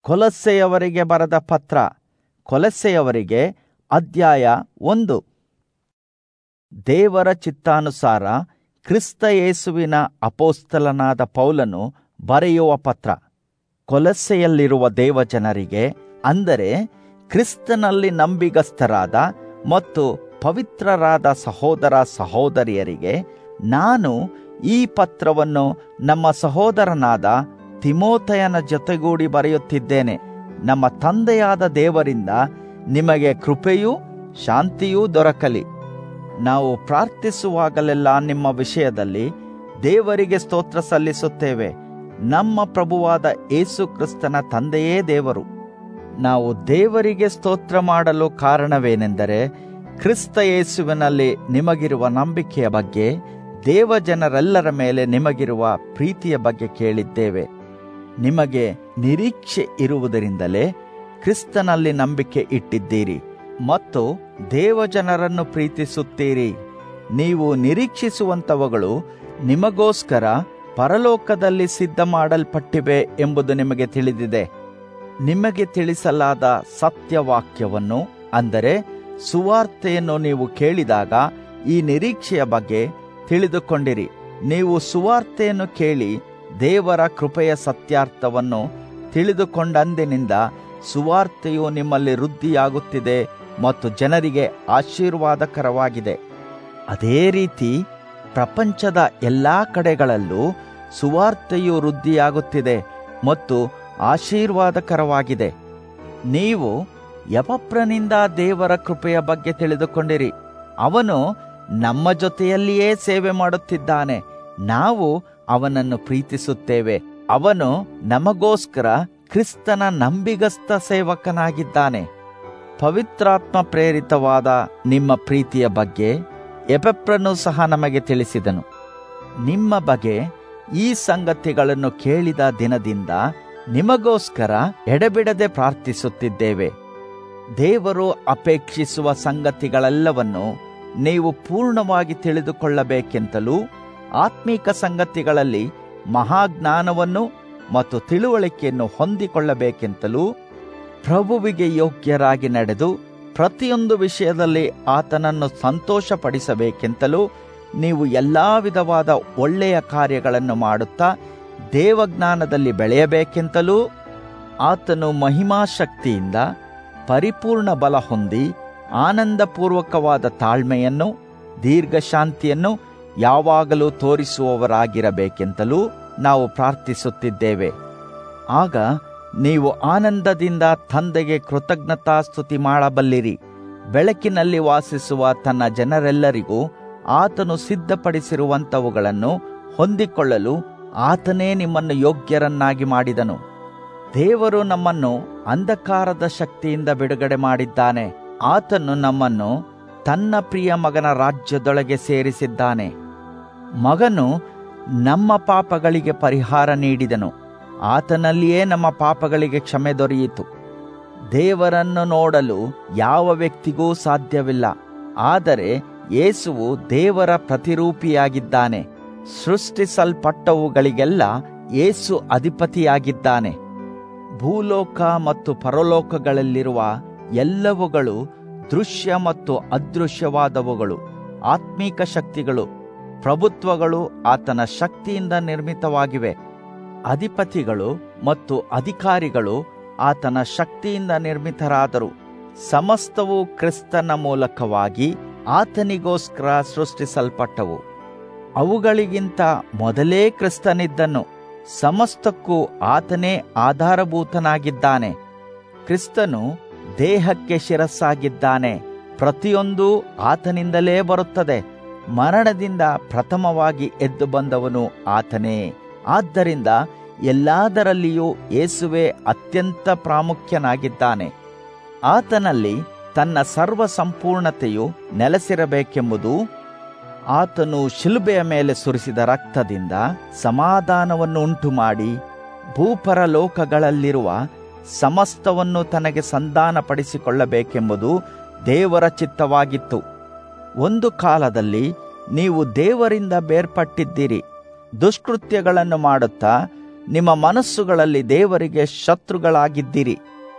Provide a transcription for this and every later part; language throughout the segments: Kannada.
ಕೊಲಸ್ಸೆಯವರಿಗೆ ಬರೆದ ಪತ್ರ ಕೊಲಸ್ಸೆಯವರಿಗೆ ಅಧ್ಯಾಯ ಒಂದು ದೇವರ ಚಿತ್ತಾನುಸಾರ ಕ್ರಿಸ್ತ ಯೇಸುವಿನ ಅಪೋಸ್ತಲನಾದ ಪೌಲನು ಬರೆಯುವ ಪತ್ರ ಕೊಲಸ್ಸೆಯಲ್ಲಿರುವ ದೇವಜನರಿಗೆ ಅಂದರೆ ಕ್ರಿಸ್ತನಲ್ಲಿ ನಂಬಿಗಸ್ತರಾದ ಮತ್ತು ಪವಿತ್ರರಾದ ಸಹೋದರ ಸಹೋದರಿಯರಿಗೆ ನಾನು ಈ ಪತ್ರವನ್ನು ನಮ್ಮ ಸಹೋದರನಾದ ತಿಮೋಥಯನ ಜೊತೆಗೂಡಿ ಬರೆಯುತ್ತಿದ್ದೇನೆ ನಮ್ಮ ತಂದೆಯಾದ ದೇವರಿಂದ ನಿಮಗೆ ಕೃಪೆಯೂ ಶಾಂತಿಯೂ ದೊರಕಲಿ ನಾವು ಪ್ರಾರ್ಥಿಸುವಾಗಲೆಲ್ಲ ನಿಮ್ಮ ವಿಷಯದಲ್ಲಿ ದೇವರಿಗೆ ಸ್ತೋತ್ರ ಸಲ್ಲಿಸುತ್ತೇವೆ ನಮ್ಮ ಪ್ರಭುವಾದ ಏಸು ಕ್ರಿಸ್ತನ ತಂದೆಯೇ ದೇವರು ನಾವು ದೇವರಿಗೆ ಸ್ತೋತ್ರ ಮಾಡಲು ಕಾರಣವೇನೆಂದರೆ ಕ್ರಿಸ್ತ ಯೇಸುವಿನಲ್ಲಿ ನಿಮಗಿರುವ ನಂಬಿಕೆಯ ಬಗ್ಗೆ ದೇವಜನರೆಲ್ಲರ ಮೇಲೆ ನಿಮಗಿರುವ ಪ್ರೀತಿಯ ಬಗ್ಗೆ ಕೇಳಿದ್ದೇವೆ ನಿಮಗೆ ನಿರೀಕ್ಷೆ ಇರುವುದರಿಂದಲೇ ಕ್ರಿಸ್ತನಲ್ಲಿ ನಂಬಿಕೆ ಇಟ್ಟಿದ್ದೀರಿ ಮತ್ತು ದೇವಜನರನ್ನು ಪ್ರೀತಿಸುತ್ತೀರಿ ನೀವು ನಿರೀಕ್ಷಿಸುವಂತವುಗಳು ನಿಮಗೋಸ್ಕರ ಪರಲೋಕದಲ್ಲಿ ಸಿದ್ಧ ಮಾಡಲ್ಪಟ್ಟಿವೆ ಎಂಬುದು ನಿಮಗೆ ತಿಳಿದಿದೆ ನಿಮಗೆ ತಿಳಿಸಲಾದ ಸತ್ಯವಾಕ್ಯವನ್ನು ಅಂದರೆ ಸುವಾರ್ತೆಯನ್ನು ನೀವು ಕೇಳಿದಾಗ ಈ ನಿರೀಕ್ಷೆಯ ಬಗ್ಗೆ ತಿಳಿದುಕೊಂಡಿರಿ ನೀವು ಸುವಾರ್ತೆಯನ್ನು ಕೇಳಿ ದೇವರ ಕೃಪೆಯ ಸತ್ಯಾರ್ಥವನ್ನು ತಿಳಿದುಕೊಂಡಂದಿನಿಂದ ಸುವಾರ್ತೆಯು ನಿಮ್ಮಲ್ಲಿ ವೃದ್ಧಿಯಾಗುತ್ತಿದೆ ಮತ್ತು ಜನರಿಗೆ ಆಶೀರ್ವಾದಕರವಾಗಿದೆ ಅದೇ ರೀತಿ ಪ್ರಪಂಚದ ಎಲ್ಲಾ ಕಡೆಗಳಲ್ಲೂ ಸುವಾರ್ತೆಯು ವೃದ್ಧಿಯಾಗುತ್ತಿದೆ ಮತ್ತು ಆಶೀರ್ವಾದಕರವಾಗಿದೆ ನೀವು ಯಪಪ್ರನಿಂದ ದೇವರ ಕೃಪೆಯ ಬಗ್ಗೆ ತಿಳಿದುಕೊಂಡಿರಿ ಅವನು ನಮ್ಮ ಜೊತೆಯಲ್ಲಿಯೇ ಸೇವೆ ಮಾಡುತ್ತಿದ್ದಾನೆ ನಾವು ಅವನನ್ನು ಪ್ರೀತಿಸುತ್ತೇವೆ ಅವನು ನಮಗೋಸ್ಕರ ಕ್ರಿಸ್ತನ ನಂಬಿಗಸ್ತ ಸೇವಕನಾಗಿದ್ದಾನೆ ಪವಿತ್ರಾತ್ಮ ಪ್ರೇರಿತವಾದ ನಿಮ್ಮ ಪ್ರೀತಿಯ ಬಗ್ಗೆ ಎಪೆಪ್ರನು ಸಹ ನಮಗೆ ತಿಳಿಸಿದನು ನಿಮ್ಮ ಬಗ್ಗೆ ಈ ಸಂಗತಿಗಳನ್ನು ಕೇಳಿದ ದಿನದಿಂದ ನಿಮಗೋಸ್ಕರ ಎಡೆಬಿಡದೆ ಪ್ರಾರ್ಥಿಸುತ್ತಿದ್ದೇವೆ ದೇವರು ಅಪೇಕ್ಷಿಸುವ ಸಂಗತಿಗಳೆಲ್ಲವನ್ನು ನೀವು ಪೂರ್ಣವಾಗಿ ತಿಳಿದುಕೊಳ್ಳಬೇಕೆಂತಲೂ ಆತ್ಮೀಕ ಸಂಗತಿಗಳಲ್ಲಿ ಮಹಾಜ್ಞಾನವನ್ನು ಮತ್ತು ತಿಳುವಳಿಕೆಯನ್ನು ಹೊಂದಿಕೊಳ್ಳಬೇಕೆಂತಲೂ ಪ್ರಭುವಿಗೆ ಯೋಗ್ಯರಾಗಿ ನಡೆದು ಪ್ರತಿಯೊಂದು ವಿಷಯದಲ್ಲಿ ಆತನನ್ನು ಸಂತೋಷಪಡಿಸಬೇಕೆಂತಲೂ ನೀವು ಎಲ್ಲಾ ವಿಧವಾದ ಒಳ್ಳೆಯ ಕಾರ್ಯಗಳನ್ನು ಮಾಡುತ್ತಾ ದೇವಜ್ಞಾನದಲ್ಲಿ ಬೆಳೆಯಬೇಕೆಂತಲೂ ಆತನು ಮಹಿಮಾಶಕ್ತಿಯಿಂದ ಪರಿಪೂರ್ಣ ಬಲ ಹೊಂದಿ ಆನಂದಪೂರ್ವಕವಾದ ತಾಳ್ಮೆಯನ್ನು ದೀರ್ಘಶಾಂತಿಯನ್ನು ಯಾವಾಗಲೂ ತೋರಿಸುವವರಾಗಿರಬೇಕೆಂತಲೂ ನಾವು ಪ್ರಾರ್ಥಿಸುತ್ತಿದ್ದೇವೆ ಆಗ ನೀವು ಆನಂದದಿಂದ ತಂದೆಗೆ ಕೃತಜ್ಞತಾಸ್ತುತಿ ಮಾಡಬಲ್ಲಿರಿ ಬೆಳಕಿನಲ್ಲಿ ವಾಸಿಸುವ ತನ್ನ ಜನರೆಲ್ಲರಿಗೂ ಆತನು ಸಿದ್ಧಪಡಿಸಿರುವಂಥವುಗಳನ್ನು ಹೊಂದಿಕೊಳ್ಳಲು ಆತನೇ ನಿಮ್ಮನ್ನು ಯೋಗ್ಯರನ್ನಾಗಿ ಮಾಡಿದನು ದೇವರು ನಮ್ಮನ್ನು ಅಂಧಕಾರದ ಶಕ್ತಿಯಿಂದ ಬಿಡುಗಡೆ ಮಾಡಿದ್ದಾನೆ ಆತನು ನಮ್ಮನ್ನು ತನ್ನ ಪ್ರಿಯ ಮಗನ ರಾಜ್ಯದೊಳಗೆ ಸೇರಿಸಿದ್ದಾನೆ ಮಗನು ನಮ್ಮ ಪಾಪಗಳಿಗೆ ಪರಿಹಾರ ನೀಡಿದನು ಆತನಲ್ಲಿಯೇ ನಮ್ಮ ಪಾಪಗಳಿಗೆ ಕ್ಷಮೆ ದೊರೆಯಿತು ದೇವರನ್ನು ನೋಡಲು ಯಾವ ವ್ಯಕ್ತಿಗೂ ಸಾಧ್ಯವಿಲ್ಲ ಆದರೆ ಯೇಸುವು ದೇವರ ಪ್ರತಿರೂಪಿಯಾಗಿದ್ದಾನೆ ಸೃಷ್ಟಿಸಲ್ಪಟ್ಟವುಗಳಿಗೆಲ್ಲ ಯೇಸು ಅಧಿಪತಿಯಾಗಿದ್ದಾನೆ ಭೂಲೋಕ ಮತ್ತು ಪರಲೋಕಗಳಲ್ಲಿರುವ ಎಲ್ಲವುಗಳು ದೃಶ್ಯ ಮತ್ತು ಅದೃಶ್ಯವಾದವುಗಳು ಆತ್ಮೀಕ ಶಕ್ತಿಗಳು ಪ್ರಭುತ್ವಗಳು ಆತನ ಶಕ್ತಿಯಿಂದ ನಿರ್ಮಿತವಾಗಿವೆ ಅಧಿಪತಿಗಳು ಮತ್ತು ಅಧಿಕಾರಿಗಳು ಆತನ ಶಕ್ತಿಯಿಂದ ನಿರ್ಮಿತರಾದರು ಸಮಸ್ತವು ಕ್ರಿಸ್ತನ ಮೂಲಕವಾಗಿ ಆತನಿಗೋಸ್ಕರ ಸೃಷ್ಟಿಸಲ್ಪಟ್ಟವು ಅವುಗಳಿಗಿಂತ ಮೊದಲೇ ಕ್ರಿಸ್ತನಿದ್ದನು ಸಮಸ್ತಕ್ಕೂ ಆತನೇ ಆಧಾರಭೂತನಾಗಿದ್ದಾನೆ ಕ್ರಿಸ್ತನು ದೇಹಕ್ಕೆ ಶಿರಸ್ಸಾಗಿದ್ದಾನೆ ಪ್ರತಿಯೊಂದೂ ಆತನಿಂದಲೇ ಬರುತ್ತದೆ ಮರಣದಿಂದ ಪ್ರಥಮವಾಗಿ ಎದ್ದು ಬಂದವನು ಆತನೇ ಆದ್ದರಿಂದ ಎಲ್ಲದರಲ್ಲಿಯೂ ಯೇಸುವೆ ಅತ್ಯಂತ ಪ್ರಾಮುಖ್ಯನಾಗಿದ್ದಾನೆ ಆತನಲ್ಲಿ ತನ್ನ ಸರ್ವ ಸಂಪೂರ್ಣತೆಯು ನೆಲೆಸಿರಬೇಕೆಂಬುದು ಆತನು ಶಿಲುಬೆಯ ಮೇಲೆ ಸುರಿಸಿದ ರಕ್ತದಿಂದ ಸಮಾಧಾನವನ್ನು ಉಂಟು ಮಾಡಿ ಭೂಪರ ಲೋಕಗಳಲ್ಲಿರುವ ಸಮಸ್ತವನ್ನು ತನಗೆ ಸಂಧಾನಪಡಿಸಿಕೊಳ್ಳಬೇಕೆಂಬುದು ದೇವರ ಚಿತ್ತವಾಗಿತ್ತು ಒಂದು ಕಾಲದಲ್ಲಿ ನೀವು ದೇವರಿಂದ ಬೇರ್ಪಟ್ಟಿದ್ದೀರಿ ದುಷ್ಕೃತ್ಯಗಳನ್ನು ಮಾಡುತ್ತಾ ನಿಮ್ಮ ಮನಸ್ಸುಗಳಲ್ಲಿ ದೇವರಿಗೆ ಶತ್ರುಗಳಾಗಿದ್ದಿರಿ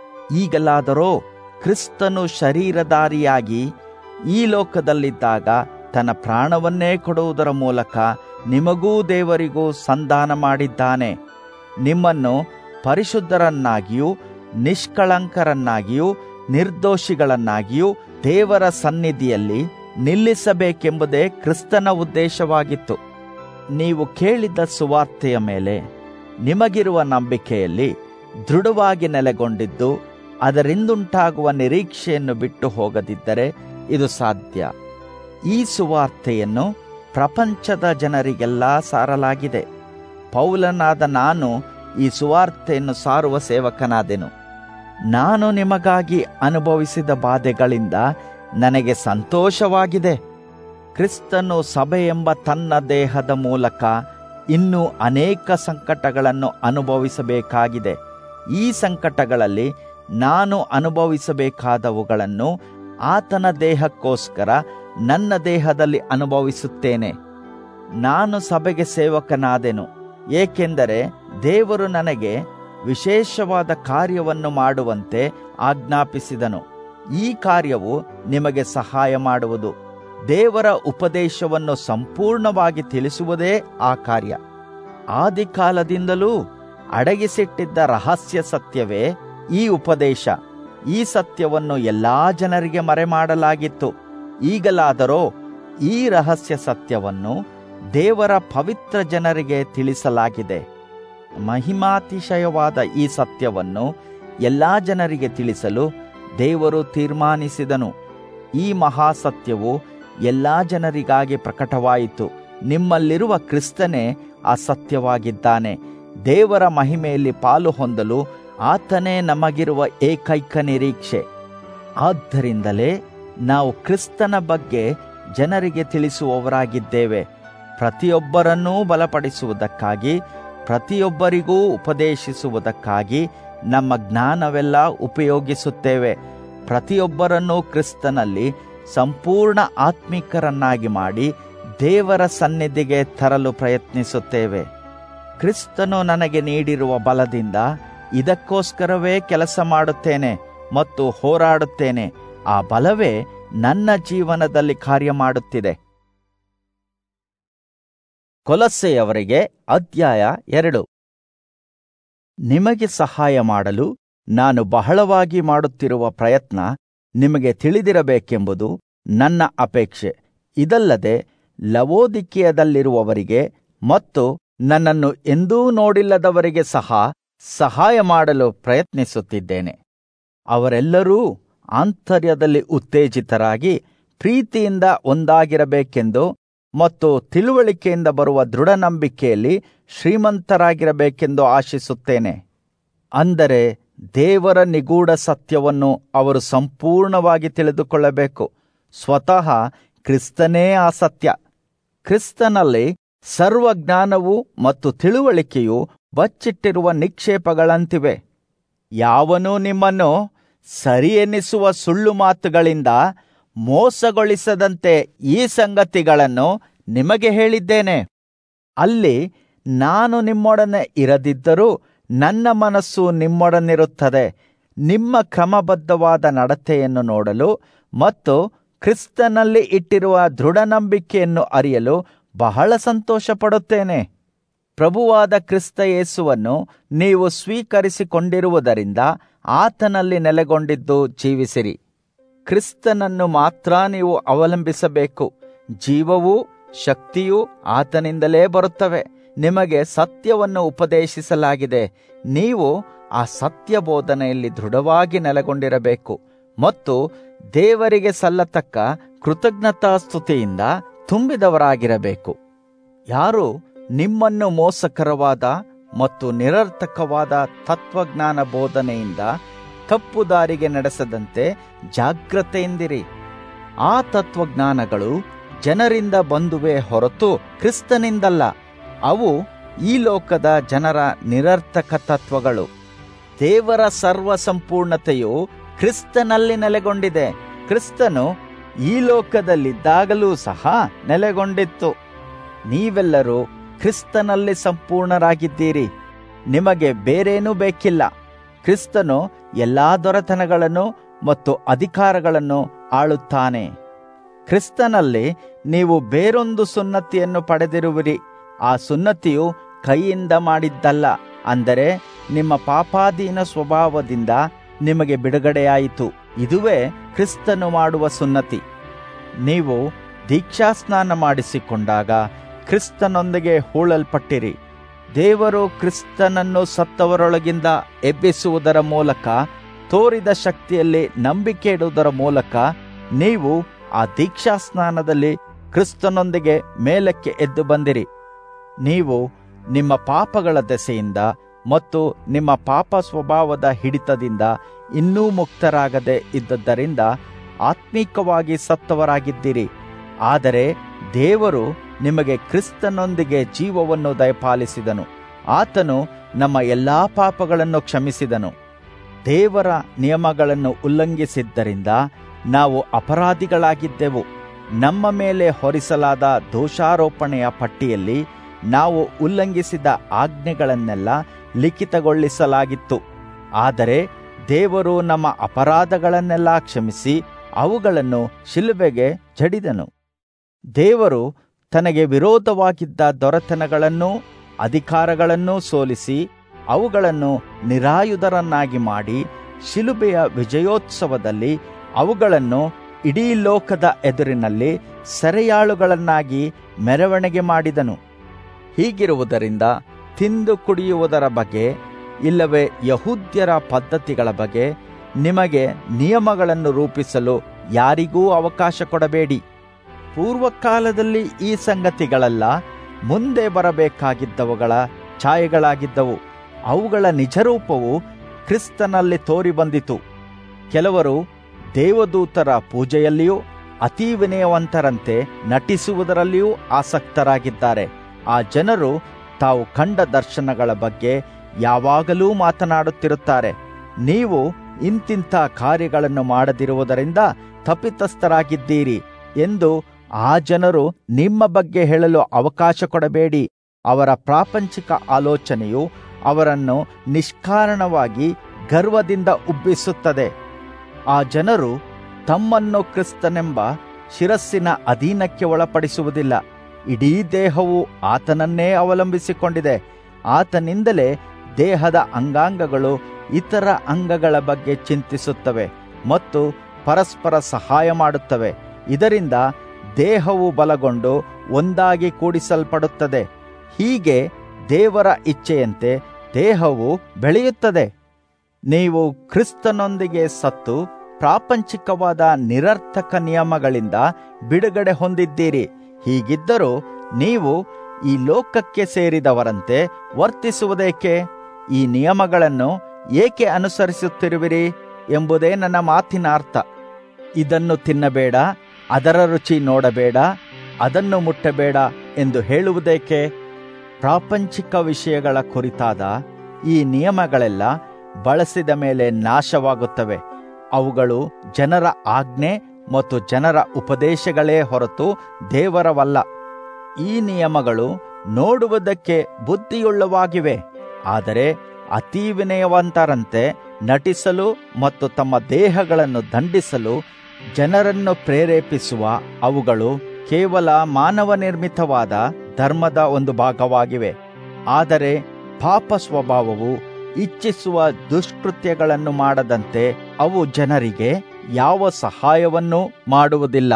ಈಗಲಾದರೋ ಕ್ರಿಸ್ತನು ಶರೀರಧಾರಿಯಾಗಿ ಈ ಲೋಕದಲ್ಲಿದ್ದಾಗ ತನ್ನ ಪ್ರಾಣವನ್ನೇ ಕೊಡುವುದರ ಮೂಲಕ ನಿಮಗೂ ದೇವರಿಗೂ ಸಂಧಾನ ಮಾಡಿದ್ದಾನೆ ನಿಮ್ಮನ್ನು ಪರಿಶುದ್ಧರನ್ನಾಗಿಯೂ ನಿಷ್ಕಳಂಕರನ್ನಾಗಿಯೂ ನಿರ್ದೋಷಿಗಳನ್ನಾಗಿಯೂ ದೇವರ ಸನ್ನಿಧಿಯಲ್ಲಿ ನಿಲ್ಲಿಸಬೇಕೆಂಬುದೇ ಕ್ರಿಸ್ತನ ಉದ್ದೇಶವಾಗಿತ್ತು ನೀವು ಕೇಳಿದ ಸುವಾರ್ತೆಯ ಮೇಲೆ ನಿಮಗಿರುವ ನಂಬಿಕೆಯಲ್ಲಿ ದೃಢವಾಗಿ ನೆಲೆಗೊಂಡಿದ್ದು ಅದರಿಂದುಂಟಾಗುವ ನಿರೀಕ್ಷೆಯನ್ನು ಬಿಟ್ಟು ಹೋಗದಿದ್ದರೆ ಇದು ಸಾಧ್ಯ ಈ ಸುವಾರ್ತೆಯನ್ನು ಪ್ರಪಂಚದ ಜನರಿಗೆಲ್ಲ ಸಾರಲಾಗಿದೆ ಪೌಲನಾದ ನಾನು ಈ ಸುವಾರ್ತೆಯನ್ನು ಸಾರುವ ಸೇವಕನಾದೆನು ನಾನು ನಿಮಗಾಗಿ ಅನುಭವಿಸಿದ ಬಾಧೆಗಳಿಂದ ನನಗೆ ಸಂತೋಷವಾಗಿದೆ ಕ್ರಿಸ್ತನು ಸಭೆ ಎಂಬ ತನ್ನ ದೇಹದ ಮೂಲಕ ಇನ್ನೂ ಅನೇಕ ಸಂಕಟಗಳನ್ನು ಅನುಭವಿಸಬೇಕಾಗಿದೆ ಈ ಸಂಕಟಗಳಲ್ಲಿ ನಾನು ಅನುಭವಿಸಬೇಕಾದವುಗಳನ್ನು ಆತನ ದೇಹಕ್ಕೋಸ್ಕರ ನನ್ನ ದೇಹದಲ್ಲಿ ಅನುಭವಿಸುತ್ತೇನೆ ನಾನು ಸಭೆಗೆ ಸೇವಕನಾದೆನು ಏಕೆಂದರೆ ದೇವರು ನನಗೆ ವಿಶೇಷವಾದ ಕಾರ್ಯವನ್ನು ಮಾಡುವಂತೆ ಆಜ್ಞಾಪಿಸಿದನು ಈ ಕಾರ್ಯವು ನಿಮಗೆ ಸಹಾಯ ಮಾಡುವುದು ದೇವರ ಉಪದೇಶವನ್ನು ಸಂಪೂರ್ಣವಾಗಿ ತಿಳಿಸುವುದೇ ಆ ಕಾರ್ಯ ಆದಿಕಾಲದಿಂದಲೂ ಅಡಗಿಸಿಟ್ಟಿದ್ದ ರಹಸ್ಯ ಸತ್ಯವೇ ಈ ಉಪದೇಶ ಈ ಸತ್ಯವನ್ನು ಎಲ್ಲಾ ಜನರಿಗೆ ಮರೆಮಾಡಲಾಗಿತ್ತು ಈಗಲಾದರೋ ಈ ರಹಸ್ಯ ಸತ್ಯವನ್ನು ದೇವರ ಪವಿತ್ರ ಜನರಿಗೆ ತಿಳಿಸಲಾಗಿದೆ ಮಹಿಮಾತಿಶಯವಾದ ಈ ಸತ್ಯವನ್ನು ಎಲ್ಲಾ ಜನರಿಗೆ ತಿಳಿಸಲು ದೇವರು ತೀರ್ಮಾನಿಸಿದನು ಈ ಮಹಾಸತ್ಯವು ಎಲ್ಲಾ ಜನರಿಗಾಗಿ ಪ್ರಕಟವಾಯಿತು ನಿಮ್ಮಲ್ಲಿರುವ ಕ್ರಿಸ್ತನೇ ಆ ಸತ್ಯವಾಗಿದ್ದಾನೆ ದೇವರ ಮಹಿಮೆಯಲ್ಲಿ ಪಾಲು ಹೊಂದಲು ಆತನೇ ನಮಗಿರುವ ಏಕೈಕ ನಿರೀಕ್ಷೆ ಆದ್ದರಿಂದಲೇ ನಾವು ಕ್ರಿಸ್ತನ ಬಗ್ಗೆ ಜನರಿಗೆ ತಿಳಿಸುವವರಾಗಿದ್ದೇವೆ ಪ್ರತಿಯೊಬ್ಬರನ್ನೂ ಬಲಪಡಿಸುವುದಕ್ಕಾಗಿ ಪ್ರತಿಯೊಬ್ಬರಿಗೂ ಉಪದೇಶಿಸುವುದಕ್ಕಾಗಿ ನಮ್ಮ ಜ್ಞಾನವೆಲ್ಲ ಉಪಯೋಗಿಸುತ್ತೇವೆ ಪ್ರತಿಯೊಬ್ಬರನ್ನೂ ಕ್ರಿಸ್ತನಲ್ಲಿ ಸಂಪೂರ್ಣ ಆತ್ಮಿಕರನ್ನಾಗಿ ಮಾಡಿ ದೇವರ ಸನ್ನಿಧಿಗೆ ತರಲು ಪ್ರಯತ್ನಿಸುತ್ತೇವೆ ಕ್ರಿಸ್ತನು ನನಗೆ ನೀಡಿರುವ ಬಲದಿಂದ ಇದಕ್ಕೋಸ್ಕರವೇ ಕೆಲಸ ಮಾಡುತ್ತೇನೆ ಮತ್ತು ಹೋರಾಡುತ್ತೇನೆ ಆ ಬಲವೇ ನನ್ನ ಜೀವನದಲ್ಲಿ ಕಾರ್ಯ ಮಾಡುತ್ತಿದೆ ಕೊಲಸ್ಸೆಯವರಿಗೆ ಅಧ್ಯಾಯ ಎರಡು ನಿಮಗೆ ಸಹಾಯ ಮಾಡಲು ನಾನು ಬಹಳವಾಗಿ ಮಾಡುತ್ತಿರುವ ಪ್ರಯತ್ನ ನಿಮಗೆ ತಿಳಿದಿರಬೇಕೆಂಬುದು ನನ್ನ ಅಪೇಕ್ಷೆ ಇದಲ್ಲದೆ ಲವೋದಿಕೀಯದಲ್ಲಿರುವವರಿಗೆ ಮತ್ತು ನನ್ನನ್ನು ಎಂದೂ ನೋಡಿಲ್ಲದವರಿಗೆ ಸಹ ಸಹಾಯ ಮಾಡಲು ಪ್ರಯತ್ನಿಸುತ್ತಿದ್ದೇನೆ ಅವರೆಲ್ಲರೂ ಆಂತರ್ಯದಲ್ಲಿ ಉತ್ತೇಜಿತರಾಗಿ ಪ್ರೀತಿಯಿಂದ ಒಂದಾಗಿರಬೇಕೆಂದು ಮತ್ತು ತಿಳುವಳಿಕೆಯಿಂದ ಬರುವ ದೃಢ ನಂಬಿಕೆಯಲ್ಲಿ ಶ್ರೀಮಂತರಾಗಿರಬೇಕೆಂದು ಆಶಿಸುತ್ತೇನೆ ಅಂದರೆ ದೇವರ ನಿಗೂಢ ಸತ್ಯವನ್ನು ಅವರು ಸಂಪೂರ್ಣವಾಗಿ ತಿಳಿದುಕೊಳ್ಳಬೇಕು ಸ್ವತಃ ಕ್ರಿಸ್ತನೇ ಆ ಸತ್ಯ ಕ್ರಿಸ್ತನಲ್ಲಿ ಸರ್ವಜ್ಞಾನವು ಮತ್ತು ತಿಳುವಳಿಕೆಯು ಬಚ್ಚಿಟ್ಟಿರುವ ನಿಕ್ಷೇಪಗಳಂತಿವೆ ಯಾವನೂ ನಿಮ್ಮನ್ನು ಸರಿ ಎನ್ನಿಸುವ ಸುಳ್ಳು ಮಾತುಗಳಿಂದ ಮೋಸಗೊಳಿಸದಂತೆ ಈ ಸಂಗತಿಗಳನ್ನು ನಿಮಗೆ ಹೇಳಿದ್ದೇನೆ ಅಲ್ಲಿ ನಾನು ನಿಮ್ಮೊಡನೆ ಇರದಿದ್ದರೂ ನನ್ನ ಮನಸ್ಸು ನಿಮ್ಮೊಡನಿರುತ್ತದೆ ನಿಮ್ಮ ಕ್ರಮಬದ್ಧವಾದ ನಡತೆಯನ್ನು ನೋಡಲು ಮತ್ತು ಕ್ರಿಸ್ತನಲ್ಲಿ ಇಟ್ಟಿರುವ ದೃಢ ನಂಬಿಕೆಯನ್ನು ಅರಿಯಲು ಬಹಳ ಸಂತೋಷಪಡುತ್ತೇನೆ ಪ್ರಭುವಾದ ಕ್ರಿಸ್ತ ಯೇಸುವನ್ನು ನೀವು ಸ್ವೀಕರಿಸಿಕೊಂಡಿರುವುದರಿಂದ ಆತನಲ್ಲಿ ನೆಲೆಗೊಂಡಿದ್ದು ಜೀವಿಸಿರಿ ಕ್ರಿಸ್ತನನ್ನು ಮಾತ್ರ ನೀವು ಅವಲಂಬಿಸಬೇಕು ಜೀವವೂ ಶಕ್ತಿಯೂ ಆತನಿಂದಲೇ ಬರುತ್ತವೆ ನಿಮಗೆ ಸತ್ಯವನ್ನು ಉಪದೇಶಿಸಲಾಗಿದೆ ನೀವು ಆ ಸತ್ಯ ಬೋಧನೆಯಲ್ಲಿ ದೃಢವಾಗಿ ನೆಲೆಗೊಂಡಿರಬೇಕು ಮತ್ತು ದೇವರಿಗೆ ಸಲ್ಲತಕ್ಕ ಕೃತಜ್ಞತಾಸ್ತುತಿಯಿಂದ ತುಂಬಿದವರಾಗಿರಬೇಕು ಯಾರು ನಿಮ್ಮನ್ನು ಮೋಸಕರವಾದ ಮತ್ತು ನಿರರ್ಥಕವಾದ ತತ್ವಜ್ಞಾನ ಬೋಧನೆಯಿಂದ ತಪ್ಪು ದಾರಿಗೆ ನಡೆಸದಂತೆ ಜಾಗ್ರತೆಯಿಂದಿರಿ ಆ ತತ್ವಜ್ಞಾನಗಳು ಜನರಿಂದ ಬಂದುವೆ ಹೊರತು ಕ್ರಿಸ್ತನಿಂದಲ್ಲ ಅವು ಈ ಲೋಕದ ಜನರ ನಿರರ್ಥಕ ತತ್ವಗಳು ದೇವರ ಸರ್ವ ಸಂಪೂರ್ಣತೆಯು ಕ್ರಿಸ್ತನಲ್ಲಿ ನೆಲೆಗೊಂಡಿದೆ ಕ್ರಿಸ್ತನು ಈ ಲೋಕದಲ್ಲಿದ್ದಾಗಲೂ ಸಹ ನೆಲೆಗೊಂಡಿತ್ತು ನೀವೆಲ್ಲರೂ ಕ್ರಿಸ್ತನಲ್ಲಿ ಸಂಪೂರ್ಣರಾಗಿದ್ದೀರಿ ನಿಮಗೆ ಬೇರೇನೂ ಬೇಕಿಲ್ಲ ಕ್ರಿಸ್ತನು ಎಲ್ಲಾ ದೊರೆತನಗಳನ್ನು ಮತ್ತು ಅಧಿಕಾರಗಳನ್ನು ಆಳುತ್ತಾನೆ ಕ್ರಿಸ್ತನಲ್ಲಿ ನೀವು ಬೇರೊಂದು ಸುನ್ನತಿಯನ್ನು ಪಡೆದಿರುವಿರಿ ಆ ಸುನ್ನತಿಯು ಕೈಯಿಂದ ಮಾಡಿದ್ದಲ್ಲ ಅಂದರೆ ನಿಮ್ಮ ಪಾಪಾಧೀನ ಸ್ವಭಾವದಿಂದ ನಿಮಗೆ ಬಿಡುಗಡೆಯಾಯಿತು ಇದುವೇ ಕ್ರಿಸ್ತನು ಮಾಡುವ ಸುನ್ನತಿ ನೀವು ದೀಕ್ಷಾಸ್ನಾನ ಮಾಡಿಸಿಕೊಂಡಾಗ ಕ್ರಿಸ್ತನೊಂದಿಗೆ ಹೂಳಲ್ಪಟ್ಟಿರಿ ದೇವರು ಕ್ರಿಸ್ತನನ್ನು ಸತ್ತವರೊಳಗಿಂದ ಎಬ್ಬಿಸುವುದರ ಮೂಲಕ ತೋರಿದ ಶಕ್ತಿಯಲ್ಲಿ ನಂಬಿಕೆ ಇಡುವುದರ ಮೂಲಕ ನೀವು ಆ ದೀಕ್ಷಾಸ್ನಾನದಲ್ಲಿ ಕ್ರಿಸ್ತನೊಂದಿಗೆ ಮೇಲಕ್ಕೆ ಎದ್ದು ಬಂದಿರಿ ನೀವು ನಿಮ್ಮ ಪಾಪಗಳ ದೆಸೆಯಿಂದ ಮತ್ತು ನಿಮ್ಮ ಪಾಪ ಸ್ವಭಾವದ ಹಿಡಿತದಿಂದ ಇನ್ನೂ ಮುಕ್ತರಾಗದೆ ಇದ್ದದ್ದರಿಂದ ಆತ್ಮೀಕವಾಗಿ ಸತ್ತವರಾಗಿದ್ದೀರಿ ಆದರೆ ದೇವರು ನಿಮಗೆ ಕ್ರಿಸ್ತನೊಂದಿಗೆ ಜೀವವನ್ನು ದಯಪಾಲಿಸಿದನು ಆತನು ನಮ್ಮ ಎಲ್ಲಾ ಪಾಪಗಳನ್ನು ಕ್ಷಮಿಸಿದನು ದೇವರ ನಿಯಮಗಳನ್ನು ಉಲ್ಲಂಘಿಸಿದ್ದರಿಂದ ನಾವು ಅಪರಾಧಿಗಳಾಗಿದ್ದೆವು ನಮ್ಮ ಮೇಲೆ ಹೊರಿಸಲಾದ ದೋಷಾರೋಪಣೆಯ ಪಟ್ಟಿಯಲ್ಲಿ ನಾವು ಉಲ್ಲಂಘಿಸಿದ ಆಜ್ಞೆಗಳನ್ನೆಲ್ಲ ಲಿಖಿತಗೊಳಿಸಲಾಗಿತ್ತು ಆದರೆ ದೇವರು ನಮ್ಮ ಅಪರಾಧಗಳನ್ನೆಲ್ಲ ಕ್ಷಮಿಸಿ ಅವುಗಳನ್ನು ಶಿಲುಬೆಗೆ ಜಡಿದನು ದೇವರು ತನಗೆ ವಿರೋಧವಾಗಿದ್ದ ದೊರೆತನಗಳನ್ನೂ ಅಧಿಕಾರಗಳನ್ನೂ ಸೋಲಿಸಿ ಅವುಗಳನ್ನು ನಿರಾಯುಧರನ್ನಾಗಿ ಮಾಡಿ ಶಿಲುಬೆಯ ವಿಜಯೋತ್ಸವದಲ್ಲಿ ಅವುಗಳನ್ನು ಇಡೀ ಲೋಕದ ಎದುರಿನಲ್ಲಿ ಸೆರೆಯಾಳುಗಳನ್ನಾಗಿ ಮೆರವಣಿಗೆ ಮಾಡಿದನು ಹೀಗಿರುವುದರಿಂದ ತಿಂದು ಕುಡಿಯುವುದರ ಬಗ್ಗೆ ಇಲ್ಲವೇ ಯಹೂದ್ಯರ ಪದ್ಧತಿಗಳ ಬಗ್ಗೆ ನಿಮಗೆ ನಿಯಮಗಳನ್ನು ರೂಪಿಸಲು ಯಾರಿಗೂ ಅವಕಾಶ ಕೊಡಬೇಡಿ ಪೂರ್ವಕಾಲದಲ್ಲಿ ಈ ಸಂಗತಿಗಳೆಲ್ಲ ಮುಂದೆ ಬರಬೇಕಾಗಿದ್ದವುಗಳ ಛಾಯೆಗಳಾಗಿದ್ದವು ಅವುಗಳ ನಿಜರೂಪವು ಕ್ರಿಸ್ತನಲ್ಲಿ ತೋರಿ ಬಂದಿತು ಕೆಲವರು ದೇವದೂತರ ಪೂಜೆಯಲ್ಲಿಯೂ ಅತೀ ವಿನಯವಂತರಂತೆ ನಟಿಸುವುದರಲ್ಲಿಯೂ ಆಸಕ್ತರಾಗಿದ್ದಾರೆ ಆ ಜನರು ತಾವು ಕಂಡ ದರ್ಶನಗಳ ಬಗ್ಗೆ ಯಾವಾಗಲೂ ಮಾತನಾಡುತ್ತಿರುತ್ತಾರೆ ನೀವು ಇಂತಿಂಥ ಕಾರ್ಯಗಳನ್ನು ಮಾಡದಿರುವುದರಿಂದ ತಪ್ಪಿತಸ್ಥರಾಗಿದ್ದೀರಿ ಎಂದು ಆ ಜನರು ನಿಮ್ಮ ಬಗ್ಗೆ ಹೇಳಲು ಅವಕಾಶ ಕೊಡಬೇಡಿ ಅವರ ಪ್ರಾಪಂಚಿಕ ಆಲೋಚನೆಯು ಅವರನ್ನು ನಿಷ್ಕಾರಣವಾಗಿ ಗರ್ವದಿಂದ ಉಬ್ಬಿಸುತ್ತದೆ ಆ ಜನರು ತಮ್ಮನ್ನು ಕ್ರಿಸ್ತನೆಂಬ ಶಿರಸ್ಸಿನ ಅಧೀನಕ್ಕೆ ಒಳಪಡಿಸುವುದಿಲ್ಲ ಇಡೀ ದೇಹವು ಆತನನ್ನೇ ಅವಲಂಬಿಸಿಕೊಂಡಿದೆ ಆತನಿಂದಲೇ ದೇಹದ ಅಂಗಾಂಗಗಳು ಇತರ ಅಂಗಗಳ ಬಗ್ಗೆ ಚಿಂತಿಸುತ್ತವೆ ಮತ್ತು ಪರಸ್ಪರ ಸಹಾಯ ಮಾಡುತ್ತವೆ ಇದರಿಂದ ದೇಹವು ಬಲಗೊಂಡು ಒಂದಾಗಿ ಕೂಡಿಸಲ್ಪಡುತ್ತದೆ ಹೀಗೆ ದೇವರ ಇಚ್ಛೆಯಂತೆ ದೇಹವು ಬೆಳೆಯುತ್ತದೆ ನೀವು ಕ್ರಿಸ್ತನೊಂದಿಗೆ ಸತ್ತು ಪ್ರಾಪಂಚಿಕವಾದ ನಿರರ್ಥಕ ನಿಯಮಗಳಿಂದ ಬಿಡುಗಡೆ ಹೊಂದಿದ್ದೀರಿ ಹೀಗಿದ್ದರೂ ನೀವು ಈ ಲೋಕಕ್ಕೆ ಸೇರಿದವರಂತೆ ವರ್ತಿಸುವುದೇಕೆ ಈ ನಿಯಮಗಳನ್ನು ಏಕೆ ಅನುಸರಿಸುತ್ತಿರುವಿರಿ ಎಂಬುದೇ ನನ್ನ ಮಾತಿನ ಅರ್ಥ ಇದನ್ನು ತಿನ್ನಬೇಡ ಅದರ ರುಚಿ ನೋಡಬೇಡ ಅದನ್ನು ಮುಟ್ಟಬೇಡ ಎಂದು ಹೇಳುವುದೇಕೆ ಪ್ರಾಪಂಚಿಕ ವಿಷಯಗಳ ಕುರಿತಾದ ಈ ನಿಯಮಗಳೆಲ್ಲ ಬಳಸಿದ ಮೇಲೆ ನಾಶವಾಗುತ್ತವೆ ಅವುಗಳು ಜನರ ಆಜ್ಞೆ ಮತ್ತು ಜನರ ಉಪದೇಶಗಳೇ ಹೊರತು ದೇವರವಲ್ಲ ಈ ನಿಯಮಗಳು ನೋಡುವುದಕ್ಕೆ ಬುದ್ಧಿಯುಳ್ಳವಾಗಿವೆ ಆದರೆ ಅತೀ ವಿನಯವಂತರಂತೆ ನಟಿಸಲು ಮತ್ತು ತಮ್ಮ ದೇಹಗಳನ್ನು ದಂಡಿಸಲು ಜನರನ್ನು ಪ್ರೇರೇಪಿಸುವ ಅವುಗಳು ಕೇವಲ ಮಾನವ ನಿರ್ಮಿತವಾದ ಧರ್ಮದ ಒಂದು ಭಾಗವಾಗಿವೆ ಆದರೆ ಪಾಪ ಸ್ವಭಾವವು ಇಚ್ಛಿಸುವ ದುಷ್ಕೃತ್ಯಗಳನ್ನು ಮಾಡದಂತೆ ಅವು ಜನರಿಗೆ ಯಾವ ಸಹಾಯವನ್ನೂ ಮಾಡುವುದಿಲ್ಲ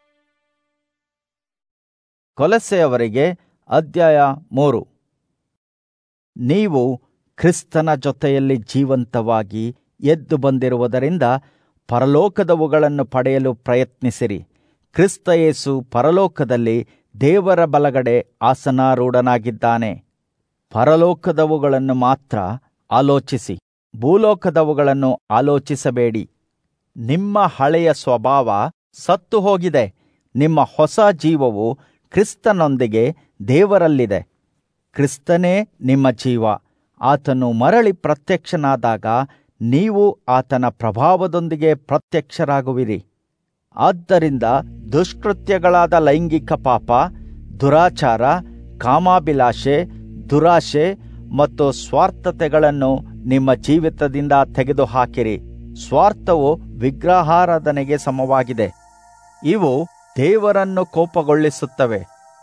ಕೊಲಸೆಯವರಿಗೆ ಅಧ್ಯಾಯ ಮೂರು ನೀವು ಕ್ರಿಸ್ತನ ಜೊತೆಯಲ್ಲಿ ಜೀವಂತವಾಗಿ ಎದ್ದು ಬಂದಿರುವುದರಿಂದ ಪರಲೋಕದವುಗಳನ್ನು ಪಡೆಯಲು ಪ್ರಯತ್ನಿಸಿರಿ ಕ್ರಿಸ್ತ ಯೇಸು ಪರಲೋಕದಲ್ಲಿ ದೇವರ ಬಲಗಡೆ ಆಸನಾರೂಢನಾಗಿದ್ದಾನೆ ಪರಲೋಕದವುಗಳನ್ನು ಮಾತ್ರ ಆಲೋಚಿಸಿ ಭೂಲೋಕದವುಗಳನ್ನು ಆಲೋಚಿಸಬೇಡಿ ನಿಮ್ಮ ಹಳೆಯ ಸ್ವಭಾವ ಸತ್ತು ಹೋಗಿದೆ ನಿಮ್ಮ ಹೊಸ ಜೀವವು ಕ್ರಿಸ್ತನೊಂದಿಗೆ ದೇವರಲ್ಲಿದೆ ಕ್ರಿಸ್ತನೇ ನಿಮ್ಮ ಜೀವ ಆತನು ಮರಳಿ ಪ್ರತ್ಯಕ್ಷನಾದಾಗ ನೀವು ಆತನ ಪ್ರಭಾವದೊಂದಿಗೆ ಪ್ರತ್ಯಕ್ಷರಾಗುವಿರಿ ಆದ್ದರಿಂದ ದುಷ್ಕೃತ್ಯಗಳಾದ ಲೈಂಗಿಕ ಪಾಪ ದುರಾಚಾರ ಕಾಮಾಭಿಲಾಷೆ ದುರಾಶೆ ಮತ್ತು ಸ್ವಾರ್ಥತೆಗಳನ್ನು ನಿಮ್ಮ ಜೀವಿತದಿಂದ ತೆಗೆದುಹಾಕಿರಿ ಸ್ವಾರ್ಥವು ವಿಗ್ರಹಾರಾಧನೆಗೆ ಸಮವಾಗಿದೆ ಇವು ದೇವರನ್ನು ಕೋಪಗೊಳಿಸುತ್ತವೆ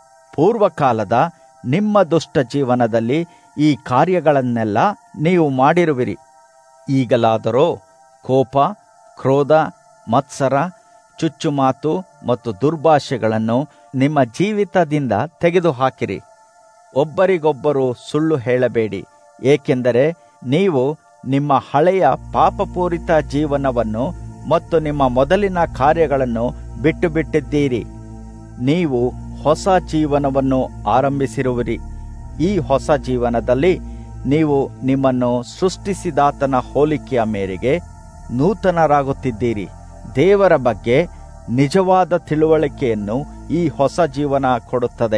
ಪೂರ್ವಕಾಲದ ನಿಮ್ಮ ದುಷ್ಟ ಜೀವನದಲ್ಲಿ ಈ ಕಾರ್ಯಗಳನ್ನೆಲ್ಲ ನೀವು ಮಾಡಿರುವಿರಿ ಈಗಲಾದರೋ ಕೋಪ ಕ್ರೋಧ ಮತ್ಸರ ಚುಚ್ಚುಮಾತು ಮತ್ತು ದುರ್ಭಾಷೆಗಳನ್ನು ನಿಮ್ಮ ಜೀವಿತದಿಂದ ತೆಗೆದುಹಾಕಿರಿ ಒಬ್ಬರಿಗೊಬ್ಬರು ಸುಳ್ಳು ಹೇಳಬೇಡಿ ಏಕೆಂದರೆ ನೀವು ನಿಮ್ಮ ಹಳೆಯ ಪಾಪಪೂರಿತ ಜೀವನವನ್ನು ಮತ್ತು ನಿಮ್ಮ ಮೊದಲಿನ ಕಾರ್ಯಗಳನ್ನು ಬಿಟ್ಟು ಬಿಟ್ಟಿದ್ದೀರಿ ನೀವು ಹೊಸ ಜೀವನವನ್ನು ಆರಂಭಿಸಿರುವಿರಿ ಈ ಹೊಸ ಜೀವನದಲ್ಲಿ ನೀವು ನಿಮ್ಮನ್ನು ಸೃಷ್ಟಿಸಿದಾತನ ಹೋಲಿಕೆಯ ಮೇರೆಗೆ ನೂತನರಾಗುತ್ತಿದ್ದೀರಿ ದೇವರ ಬಗ್ಗೆ ನಿಜವಾದ ತಿಳುವಳಿಕೆಯನ್ನು ಈ ಹೊಸ ಜೀವನ ಕೊಡುತ್ತದೆ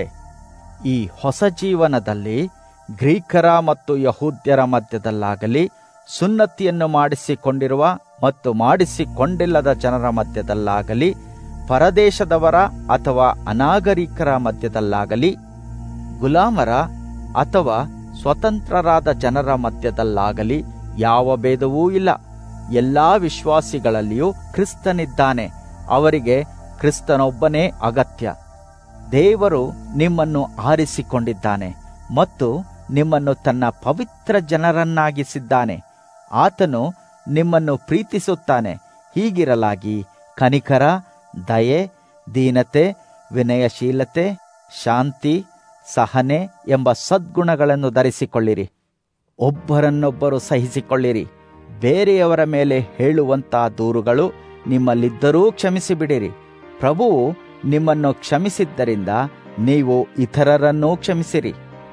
ಈ ಹೊಸ ಜೀವನದಲ್ಲಿ ಗ್ರೀಕರ ಮತ್ತು ಯಹೂದ್ಯರ ಮಧ್ಯದಲ್ಲಾಗಲಿ ಸುನ್ನತಿಯನ್ನು ಮಾಡಿಸಿಕೊಂಡಿರುವ ಮತ್ತು ಮಾಡಿಸಿಕೊಂಡಿಲ್ಲದ ಜನರ ಮಧ್ಯದಲ್ಲಾಗಲಿ ಪರದೇಶದವರ ಅಥವಾ ಅನಾಗರಿಕರ ಮಧ್ಯದಲ್ಲಾಗಲಿ ಗುಲಾಮರ ಅಥವಾ ಸ್ವತಂತ್ರರಾದ ಜನರ ಮಧ್ಯದಲ್ಲಾಗಲಿ ಯಾವ ಭೇದವೂ ಇಲ್ಲ ಎಲ್ಲಾ ವಿಶ್ವಾಸಿಗಳಲ್ಲಿಯೂ ಕ್ರಿಸ್ತನಿದ್ದಾನೆ ಅವರಿಗೆ ಕ್ರಿಸ್ತನೊಬ್ಬನೇ ಅಗತ್ಯ ದೇವರು ನಿಮ್ಮನ್ನು ಆರಿಸಿಕೊಂಡಿದ್ದಾನೆ ಮತ್ತು ನಿಮ್ಮನ್ನು ತನ್ನ ಪವಿತ್ರ ಜನರನ್ನಾಗಿಸಿದ್ದಾನೆ ಆತನು ನಿಮ್ಮನ್ನು ಪ್ರೀತಿಸುತ್ತಾನೆ ಹೀಗಿರಲಾಗಿ ಕನಿಕರ ದಯೆ ದೀನತೆ ವಿನಯಶೀಲತೆ ಶಾಂತಿ ಸಹನೆ ಎಂಬ ಸದ್ಗುಣಗಳನ್ನು ಧರಿಸಿಕೊಳ್ಳಿರಿ ಒಬ್ಬರನ್ನೊಬ್ಬರು ಸಹಿಸಿಕೊಳ್ಳಿರಿ ಬೇರೆಯವರ ಮೇಲೆ ಹೇಳುವಂತ ದೂರುಗಳು ನಿಮ್ಮಲ್ಲಿದ್ದರೂ ಕ್ಷಮಿಸಿಬಿಡಿರಿ ಪ್ರಭುವು ನಿಮ್ಮನ್ನು ಕ್ಷಮಿಸಿದ್ದರಿಂದ ನೀವು ಇತರರನ್ನೂ ಕ್ಷಮಿಸಿರಿ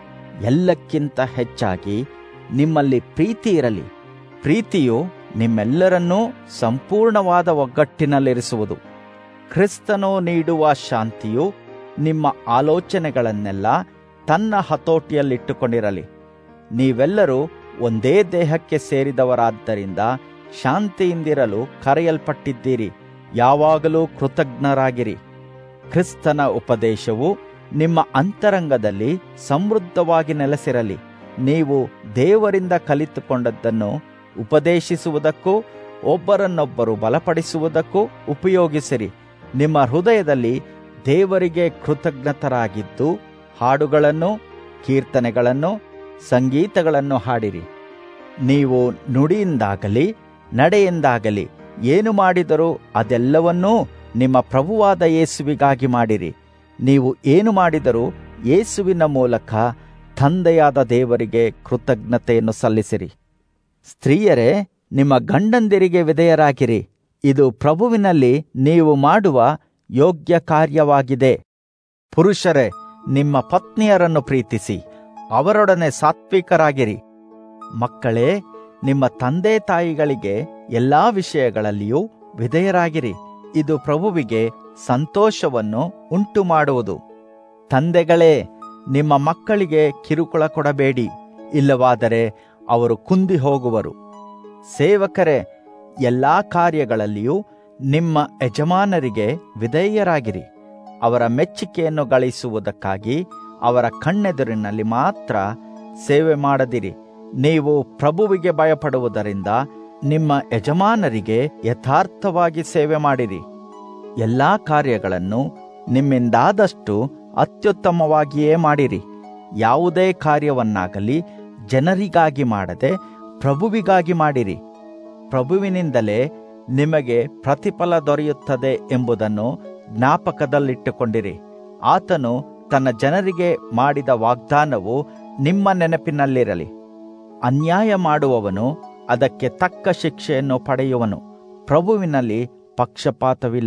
ಎಲ್ಲಕ್ಕಿಂತ ಹೆಚ್ಚಾಗಿ ನಿಮ್ಮಲ್ಲಿ ಪ್ರೀತಿ ಇರಲಿ ಪ್ರೀತಿಯು ನಿಮ್ಮೆಲ್ಲರನ್ನೂ ಸಂಪೂರ್ಣವಾದ ಒಗ್ಗಟ್ಟಿನಲ್ಲಿರಿಸುವುದು ಕ್ರಿಸ್ತನು ನೀಡುವ ಶಾಂತಿಯು ನಿಮ್ಮ ಆಲೋಚನೆಗಳನ್ನೆಲ್ಲ ತನ್ನ ಹತೋಟಿಯಲ್ಲಿಟ್ಟುಕೊಂಡಿರಲಿ ನೀವೆಲ್ಲರೂ ಒಂದೇ ದೇಹಕ್ಕೆ ಸೇರಿದವರಾದ್ದರಿಂದ ಶಾಂತಿಯಿಂದಿರಲು ಕರೆಯಲ್ಪಟ್ಟಿದ್ದೀರಿ ಯಾವಾಗಲೂ ಕೃತಜ್ಞರಾಗಿರಿ ಕ್ರಿಸ್ತನ ಉಪದೇಶವು ನಿಮ್ಮ ಅಂತರಂಗದಲ್ಲಿ ಸಮೃದ್ಧವಾಗಿ ನೆಲೆಸಿರಲಿ ನೀವು ದೇವರಿಂದ ಕಲಿತುಕೊಂಡದ್ದನ್ನು ಉಪದೇಶಿಸುವುದಕ್ಕೂ ಒಬ್ಬರನ್ನೊಬ್ಬರು ಬಲಪಡಿಸುವುದಕ್ಕೂ ಉಪಯೋಗಿಸಿರಿ ನಿಮ್ಮ ಹೃದಯದಲ್ಲಿ ದೇವರಿಗೆ ಕೃತಜ್ಞತರಾಗಿದ್ದು ಹಾಡುಗಳನ್ನು ಕೀರ್ತನೆಗಳನ್ನು ಸಂಗೀತಗಳನ್ನು ಹಾಡಿರಿ ನೀವು ನುಡಿಯಿಂದಾಗಲಿ ನಡೆಯಿಂದಾಗಲಿ ಏನು ಮಾಡಿದರೂ ಅದೆಲ್ಲವನ್ನೂ ನಿಮ್ಮ ಪ್ರಭುವಾದ ಯೇಸುವಿಗಾಗಿ ಮಾಡಿರಿ ನೀವು ಏನು ಮಾಡಿದರೂ ಯೇಸುವಿನ ಮೂಲಕ ತಂದೆಯಾದ ದೇವರಿಗೆ ಕೃತಜ್ಞತೆಯನ್ನು ಸಲ್ಲಿಸಿರಿ ಸ್ತ್ರೀಯರೇ ನಿಮ್ಮ ಗಂಡಂದಿರಿಗೆ ವಿಧೇಯರಾಗಿರಿ ಇದು ಪ್ರಭುವಿನಲ್ಲಿ ನೀವು ಮಾಡುವ ಯೋಗ್ಯ ಕಾರ್ಯವಾಗಿದೆ ಪುರುಷರೇ ನಿಮ್ಮ ಪತ್ನಿಯರನ್ನು ಪ್ರೀತಿಸಿ ಅವರೊಡನೆ ಸಾತ್ವಿಕರಾಗಿರಿ ಮಕ್ಕಳೇ ನಿಮ್ಮ ತಂದೆ ತಾಯಿಗಳಿಗೆ ಎಲ್ಲಾ ವಿಷಯಗಳಲ್ಲಿಯೂ ವಿಧೇಯರಾಗಿರಿ ಇದು ಪ್ರಭುವಿಗೆ ಸಂತೋಷವನ್ನು ಉಂಟು ಮಾಡುವುದು ತಂದೆಗಳೇ ನಿಮ್ಮ ಮಕ್ಕಳಿಗೆ ಕಿರುಕುಳ ಕೊಡಬೇಡಿ ಇಲ್ಲವಾದರೆ ಅವರು ಕುಂದಿ ಹೋಗುವರು ಸೇವಕರೇ ಎಲ್ಲಾ ಕಾರ್ಯಗಳಲ್ಲಿಯೂ ನಿಮ್ಮ ಯಜಮಾನರಿಗೆ ವಿಧೇಯರಾಗಿರಿ ಅವರ ಮೆಚ್ಚುಗೆಯನ್ನು ಗಳಿಸುವುದಕ್ಕಾಗಿ ಅವರ ಕಣ್ಣೆದುರಿನಲ್ಲಿ ಮಾತ್ರ ಸೇವೆ ಮಾಡದಿರಿ ನೀವು ಪ್ರಭುವಿಗೆ ಭಯಪಡುವುದರಿಂದ ನಿಮ್ಮ ಯಜಮಾನರಿಗೆ ಯಥಾರ್ಥವಾಗಿ ಸೇವೆ ಮಾಡಿರಿ ಎಲ್ಲಾ ಕಾರ್ಯಗಳನ್ನು ನಿಮ್ಮಿಂದಾದಷ್ಟು ಅತ್ಯುತ್ತಮವಾಗಿಯೇ ಮಾಡಿರಿ ಯಾವುದೇ ಕಾರ್ಯವನ್ನಾಗಲಿ ಜನರಿಗಾಗಿ ಮಾಡದೆ ಪ್ರಭುವಿಗಾಗಿ ಮಾಡಿರಿ ಪ್ರಭುವಿನಿಂದಲೇ ನಿಮಗೆ ಪ್ರತಿಫಲ ದೊರೆಯುತ್ತದೆ ಎಂಬುದನ್ನು ಜ್ಞಾಪಕದಲ್ಲಿಟ್ಟುಕೊಂಡಿರಿ ಆತನು ತನ್ನ ಜನರಿಗೆ ಮಾಡಿದ ವಾಗ್ದಾನವು ನಿಮ್ಮ ನೆನಪಿನಲ್ಲಿರಲಿ ಅನ್ಯಾಯ ಮಾಡುವವನು ಅದಕ್ಕೆ ತಕ್ಕ ಶಿಕ್ಷೆಯನ್ನು ಪಡೆಯುವನು ಪ್ರಭುವಿನಲ್ಲಿ ಪಕ್ಷಪಾತವಿಲ್ಲ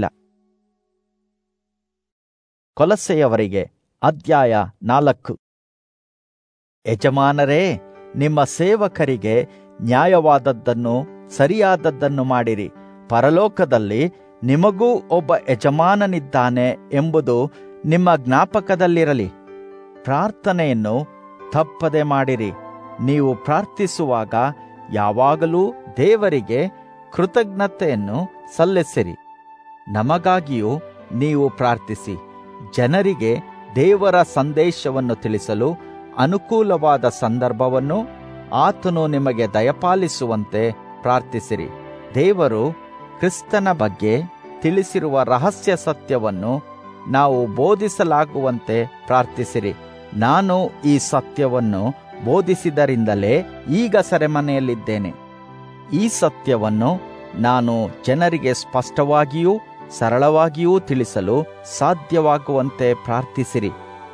ಕೊಲಸೆಯವರಿಗೆ ಅಧ್ಯಾಯ ನಾಲ್ಕು ಯಜಮಾನರೇ ನಿಮ್ಮ ಸೇವಕರಿಗೆ ನ್ಯಾಯವಾದದ್ದನ್ನು ಸರಿಯಾದದ್ದನ್ನು ಮಾಡಿರಿ ಪರಲೋಕದಲ್ಲಿ ನಿಮಗೂ ಒಬ್ಬ ಯಜಮಾನನಿದ್ದಾನೆ ಎಂಬುದು ನಿಮ್ಮ ಜ್ಞಾಪಕದಲ್ಲಿರಲಿ ಪ್ರಾರ್ಥನೆಯನ್ನು ತಪ್ಪದೆ ಮಾಡಿರಿ ನೀವು ಪ್ರಾರ್ಥಿಸುವಾಗ ಯಾವಾಗಲೂ ದೇವರಿಗೆ ಕೃತಜ್ಞತೆಯನ್ನು ಸಲ್ಲಿಸಿರಿ ನಮಗಾಗಿಯೂ ನೀವು ಪ್ರಾರ್ಥಿಸಿ ಜನರಿಗೆ ದೇವರ ಸಂದೇಶವನ್ನು ತಿಳಿಸಲು ಅನುಕೂಲವಾದ ಸಂದರ್ಭವನ್ನು ಆತನು ನಿಮಗೆ ದಯಪಾಲಿಸುವಂತೆ ಪ್ರಾರ್ಥಿಸಿರಿ ದೇವರು ಕ್ರಿಸ್ತನ ಬಗ್ಗೆ ತಿಳಿಸಿರುವ ರಹಸ್ಯ ಸತ್ಯವನ್ನು ನಾವು ಬೋಧಿಸಲಾಗುವಂತೆ ಪ್ರಾರ್ಥಿಸಿರಿ ನಾನು ಈ ಸತ್ಯವನ್ನು ಬೋಧಿಸಿದರಿಂದಲೇ ಈಗ ಸೆರೆಮನೆಯಲ್ಲಿದ್ದೇನೆ ಈ ಸತ್ಯವನ್ನು ನಾನು ಜನರಿಗೆ ಸ್ಪಷ್ಟವಾಗಿಯೂ ಸರಳವಾಗಿಯೂ ತಿಳಿಸಲು ಸಾಧ್ಯವಾಗುವಂತೆ ಪ್ರಾರ್ಥಿಸಿರಿ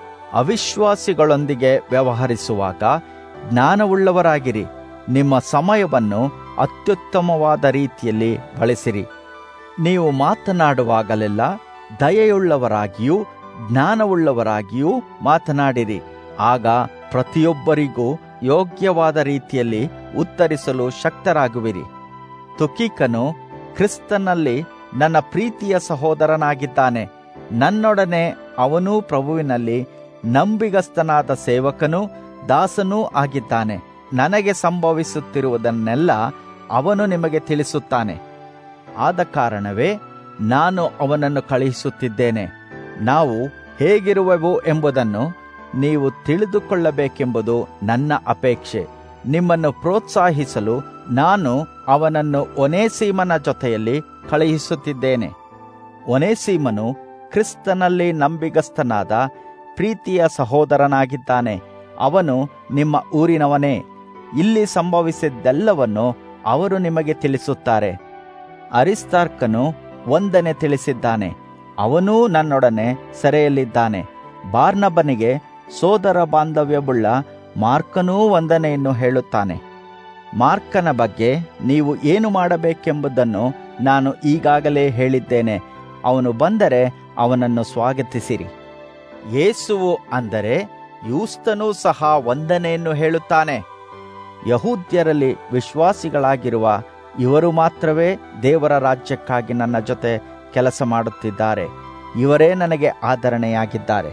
ಅವಿಶ್ವಾಸಿಗಳೊಂದಿಗೆ ವ್ಯವಹರಿಸುವಾಗ ಜ್ಞಾನವುಳ್ಳವರಾಗಿರಿ ನಿಮ್ಮ ಸಮಯವನ್ನು ಅತ್ಯುತ್ತಮವಾದ ರೀತಿಯಲ್ಲಿ ಬಳಸಿರಿ ನೀವು ಮಾತನಾಡುವಾಗಲೆಲ್ಲ ದಯೆಯುಳ್ಳವರಾಗಿಯೂ ಜ್ಞಾನವುಳ್ಳವರಾಗಿಯೂ ಮಾತನಾಡಿರಿ ಆಗ ಪ್ರತಿಯೊಬ್ಬರಿಗೂ ಯೋಗ್ಯವಾದ ರೀತಿಯಲ್ಲಿ ಉತ್ತರಿಸಲು ಶಕ್ತರಾಗುವಿರಿ ತುಕೀಕನು ಕ್ರಿಸ್ತನಲ್ಲಿ ನನ್ನ ಪ್ರೀತಿಯ ಸಹೋದರನಾಗಿದ್ದಾನೆ ನನ್ನೊಡನೆ ಅವನೂ ಪ್ರಭುವಿನಲ್ಲಿ ನಂಬಿಗಸ್ತನಾದ ಸೇವಕನೂ ದಾಸನೂ ಆಗಿದ್ದಾನೆ ನನಗೆ ಸಂಭವಿಸುತ್ತಿರುವುದನ್ನೆಲ್ಲ ಅವನು ನಿಮಗೆ ತಿಳಿಸುತ್ತಾನೆ ಆದ ಕಾರಣವೇ ನಾನು ಅವನನ್ನು ಕಳುಹಿಸುತ್ತಿದ್ದೇನೆ ನಾವು ಹೇಗಿರುವೆವು ಎಂಬುದನ್ನು ನೀವು ತಿಳಿದುಕೊಳ್ಳಬೇಕೆಂಬುದು ನನ್ನ ಅಪೇಕ್ಷೆ ನಿಮ್ಮನ್ನು ಪ್ರೋತ್ಸಾಹಿಸಲು ನಾನು ಅವನನ್ನು ಒನೇಸೀಮನ ಜೊತೆಯಲ್ಲಿ ಕಳುಹಿಸುತ್ತಿದ್ದೇನೆ ಒನೇಸೀಮನು ಕ್ರಿಸ್ತನಲ್ಲಿ ನಂಬಿಗಸ್ತನಾದ ಪ್ರೀತಿಯ ಸಹೋದರನಾಗಿದ್ದಾನೆ ಅವನು ನಿಮ್ಮ ಊರಿನವನೇ ಇಲ್ಲಿ ಸಂಭವಿಸಿದ್ದೆಲ್ಲವನ್ನು ಅವರು ನಿಮಗೆ ತಿಳಿಸುತ್ತಾರೆ ಅರಿಸ್ತಾರ್ಕನು ಒಂದನೆ ತಿಳಿಸಿದ್ದಾನೆ ಅವನೂ ನನ್ನೊಡನೆ ಸೆರೆಯಲ್ಲಿದ್ದಾನೆ ಬಾರ್ನಬನಿಗೆ ಸೋದರ ಬಾಂಧವ್ಯವುಳ್ಳ ಮಾರ್ಕನೂ ವಂದನೆಯನ್ನು ಹೇಳುತ್ತಾನೆ ಮಾರ್ಕನ ಬಗ್ಗೆ ನೀವು ಏನು ಮಾಡಬೇಕೆಂಬುದನ್ನು ನಾನು ಈಗಾಗಲೇ ಹೇಳಿದ್ದೇನೆ ಅವನು ಬಂದರೆ ಅವನನ್ನು ಸ್ವಾಗತಿಸಿರಿ ಯೇಸುವು ಅಂದರೆ ಯೂಸ್ತನೂ ಸಹ ವಂದನೆಯನ್ನು ಹೇಳುತ್ತಾನೆ ಯಹೂದ್ಯರಲ್ಲಿ ವಿಶ್ವಾಸಿಗಳಾಗಿರುವ ಇವರು ಮಾತ್ರವೇ ದೇವರ ರಾಜ್ಯಕ್ಕಾಗಿ ನನ್ನ ಜೊತೆ ಕೆಲಸ ಮಾಡುತ್ತಿದ್ದಾರೆ ಇವರೇ ನನಗೆ ಆಧರಣೆಯಾಗಿದ್ದಾರೆ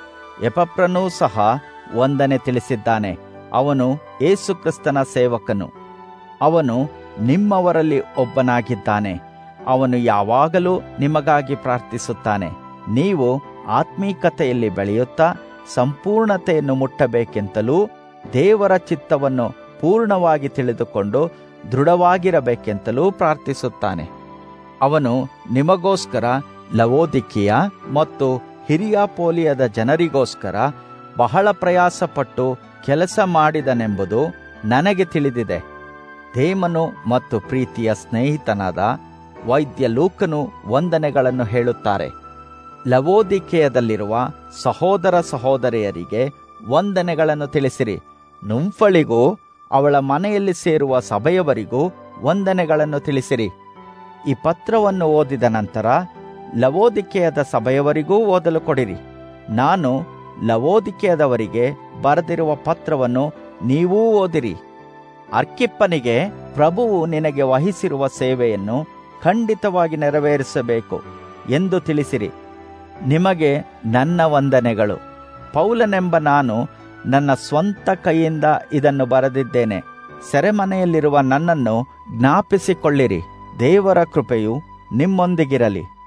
ಎಪಪ್ರನೂ ಸಹ ವಂದನೆ ತಿಳಿಸಿದ್ದಾನೆ ಅವನು ಏಸುಕ್ರಿಸ್ತನ ಸೇವಕನು ಅವನು ನಿಮ್ಮವರಲ್ಲಿ ಒಬ್ಬನಾಗಿದ್ದಾನೆ ಅವನು ಯಾವಾಗಲೂ ನಿಮಗಾಗಿ ಪ್ರಾರ್ಥಿಸುತ್ತಾನೆ ನೀವು ಆತ್ಮೀಕತೆಯಲ್ಲಿ ಬೆಳೆಯುತ್ತಾ ಸಂಪೂರ್ಣತೆಯನ್ನು ಮುಟ್ಟಬೇಕೆಂತಲೂ ದೇವರ ಚಿತ್ತವನ್ನು ಪೂರ್ಣವಾಗಿ ತಿಳಿದುಕೊಂಡು ದೃಢವಾಗಿರಬೇಕೆಂತಲೂ ಪ್ರಾರ್ಥಿಸುತ್ತಾನೆ ಅವನು ನಿಮಗೋಸ್ಕರ ಲವೋದಿಕಿಯ ಮತ್ತು ಹಿರಿಯಾಪೋಲಿಯದ ಜನರಿಗೋಸ್ಕರ ಬಹಳ ಪ್ರಯಾಸಪಟ್ಟು ಕೆಲಸ ಮಾಡಿದನೆಂಬುದು ನನಗೆ ತಿಳಿದಿದೆ ದೇಮನು ಮತ್ತು ಪ್ರೀತಿಯ ಸ್ನೇಹಿತನಾದ ವೈದ್ಯ ಲೂಕನು ವಂದನೆಗಳನ್ನು ಹೇಳುತ್ತಾರೆ ಲವೋದಿಕೆಯದಲ್ಲಿರುವ ಸಹೋದರ ಸಹೋದರಿಯರಿಗೆ ವಂದನೆಗಳನ್ನು ತಿಳಿಸಿರಿ ನುಂಫಳಿಗೂ ಅವಳ ಮನೆಯಲ್ಲಿ ಸೇರುವ ಸಭೆಯವರಿಗೂ ವಂದನೆಗಳನ್ನು ತಿಳಿಸಿರಿ ಈ ಪತ್ರವನ್ನು ಓದಿದ ನಂತರ ಲವೋದಿಕೆಯದ ಸಭೆಯವರಿಗೂ ಓದಲು ಕೊಡಿರಿ ನಾನು ಲವೋದಿಕೆಯದವರಿಗೆ ಬರೆದಿರುವ ಪತ್ರವನ್ನು ನೀವೂ ಓದಿರಿ ಅರ್ಕಿಪ್ಪನಿಗೆ ಪ್ರಭುವು ನಿನಗೆ ವಹಿಸಿರುವ ಸೇವೆಯನ್ನು ಖಂಡಿತವಾಗಿ ನೆರವೇರಿಸಬೇಕು ಎಂದು ತಿಳಿಸಿರಿ ನಿಮಗೆ ನನ್ನ ವಂದನೆಗಳು ಪೌಲನೆಂಬ ನಾನು ನನ್ನ ಸ್ವಂತ ಕೈಯಿಂದ ಇದನ್ನು ಬರೆದಿದ್ದೇನೆ ಸೆರೆಮನೆಯಲ್ಲಿರುವ ನನ್ನನ್ನು ಜ್ಞಾಪಿಸಿಕೊಳ್ಳಿರಿ ದೇವರ ಕೃಪೆಯು ನಿಮ್ಮೊಂದಿಗಿರಲಿ